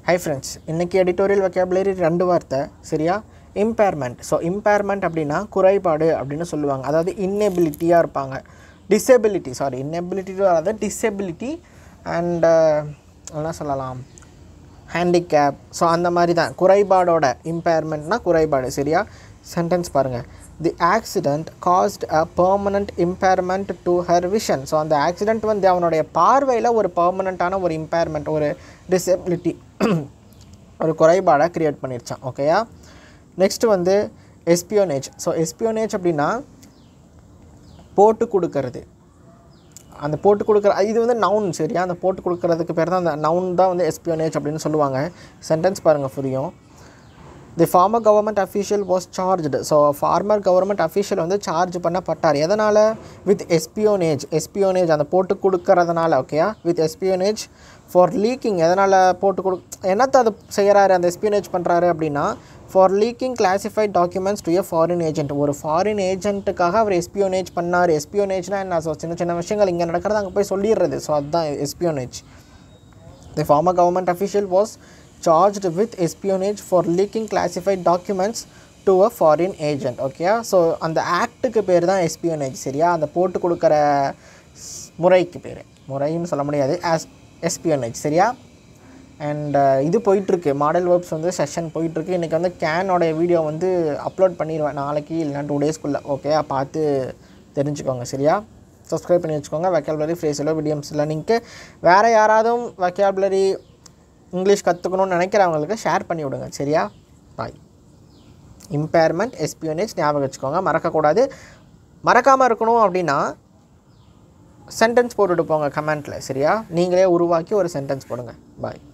high friends இன்றைக்கி editorial vocabulary ரெண்டு வார்த்தை சரியா இம்பேர்மெண்ட் ஸோ இம்பேர்மெண்ட் அப்படின்னா குறைபாடு அப்படின்னு சொல்லுவாங்க அதாவது இன்னெபிலிட்டியாக இருப்பாங்க டிசபிலிட்டி சாரி இன்னெபிலிட்டி வராது டிசபிலிட்டி அண்ட் என்ன சொல்லலாம் ஹேண்டிகேப் ஸோ அந்த மாதிரி தான் குறைபாடோட இம்பேர்மெண்ட்னா குறைபாடு சரியா சென்டென்ஸ் பாருங்கள் the accident caused a permanent impairment to her vision so அந்த ஆக்சிடெண்ட் வந்து அவனுடைய பார்வையில் ஒரு பெர்மனண்ட்டான ஒரு இம்பேர்மெண்ட் ஒரு டிசபிலிட்டி ஒரு குறைபாடாக க்ரியேட் பண்ணிருச்சான் ஓகேயா நெக்ஸ்ட் வந்து எஸ்பியோனேஜ் ஸோ எஸ்பியோனேஜ் அப்படின்னா போட்டு கொடுக்கறது அந்த போட்டு கொடுக்குற இது வந்து நவுன் சரியா அந்த போட்டு கொடுக்கறதுக்கு பேர் தான் அந்த நவுன் தான் வந்து எஸ்பியோனேஜ் அப்படின்னு சொல்லுவாங்க சென்டென்ஸ் பாருங்கள் புரியும் the former government official was charged so former government official வந்து சார்ஜ் பண்ணப்பட்டார் எதனால் வித் எஸ்பியோனேஜ் எஸ்பியோனேஜ் அந்த போட்டு கொடுக்கறதுனால ஓகேயா வித் எஸ்பியோனேஜ் ஃபார் லீக்கிங் எதனால் போட்டு கொடு என்னத்தை அது செய்கிறாரு அந்த எஸ்பியோனேஜ் பண்ணுறாரு அப்படின்னா for leaking classified documents to a foreign agent ஒரு ஃபாரின் ஏஜென்ட்டுக்காக அவர் எஸ்பியோனேஜ் பண்ணார் எஸ்பியோனேஜ்னா என்ன ஸோ சின்ன சின்ன விஷயங்கள் இங்கே நடக்கிறது அங்கே போய் சொல்லிடுறது ஸோ அதுதான் espionage the former government official was charged with espionage for leaking classified documents to a foreign agent okay so அந்த ஆக்ட்டுக்கு பேர் தான் எஸ்பியோனேஜ் சரியா அந்த போட்டு கொடுக்குற ஸ்- முறைக்கு பேர் முறைன்னு சொல்ல முடியாது ஆஸ் எஸ்பியோனேஜ் சரியா அண்ட் இது போயிட்டுருக்கு மாடல் வேர்ப்ஸ் வந்து செஷன் போயிட்டுருக்கு இன்றைக்கி வந்து கேனோட வீடியோ வந்து அப்லோட் பண்ணிடுவேன் நாளைக்கு இல்லைனா டூ டேஸ்க்குள்ளே ஓகே பார்த்து தெரிஞ்சுக்கோங்க சரியா சப்ஸ்கிரைப் பண்ணி வச்சுக்கோங்க வெக்காபுலரி ஃப்ரேஸில் விடியம்ஸில் நீங்கள் வேறு யாராவதும் வெக்காபுலரி இங்கிலீஷ் கற்றுக்கணும்னு நினைக்கிறவங்களுக்கு ஷேர் பண்ணி விடுங்க சரியா பாய் இம்பேர்மெண்ட் எஸ்பியோனேஜ் ஞாபகம் வச்சுக்கோங்க மறக்கக்கூடாது மறக்காமல் இருக்கணும் அப்படின்னா சென்டென்ஸ் போட்டுட்டு போங்க கமெண்ட்டில் சரியா நீங்களே உருவாக்கி ஒரு சென்டென்ஸ் போடுங்க பாய்